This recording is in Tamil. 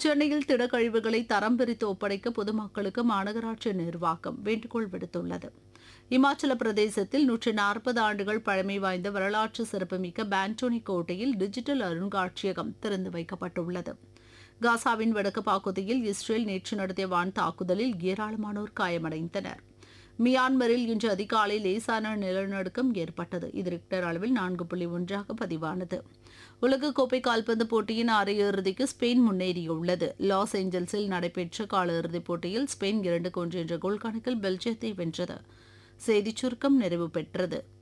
சென்னையில் திடக்கழிவுகளை தரம் பிரித்து ஒப்படைக்க பொதுமக்களுக்கு மாநகராட்சி நிர்வாகம் வேண்டுகோள் விடுத்துள்ளது இமாச்சல பிரதேசத்தில் நூற்றி நாற்பது ஆண்டுகள் பழமை வாய்ந்த வரலாற்று சிறப்புமிக்க பான்டோனி கோட்டையில் டிஜிட்டல் அருங்காட்சியகம் திறந்து வைக்கப்பட்டுள்ளது காசாவின் வடக்கு பகுதியில் இஸ்ரேல் நேற்று நடத்திய வான் தாக்குதலில் ஏராளமானோர் காயமடைந்தனர் மியான்மரில் இன்று அதிகாலை லேசான நிலநடுக்கம் ஏற்பட்டது இது ரிக்டர் அளவில் நான்கு புள்ளி ஒன்றாக பதிவானது உலகக்கோப்பை கால்பந்து போட்டியின் அரையிறுதிக்கு ஸ்பெயின் முன்னேறியுள்ளது லாஸ் ஏஞ்சல்ஸில் நடைபெற்ற காலிறுதிப் போட்டியில் ஸ்பெயின் இரண்டுக்கு ஒன்று என்ற கோல் கணக்கில் பெல்ஜியத்தை வென்றது செய்திச் சுருக்கம் நிறைவு பெற்றது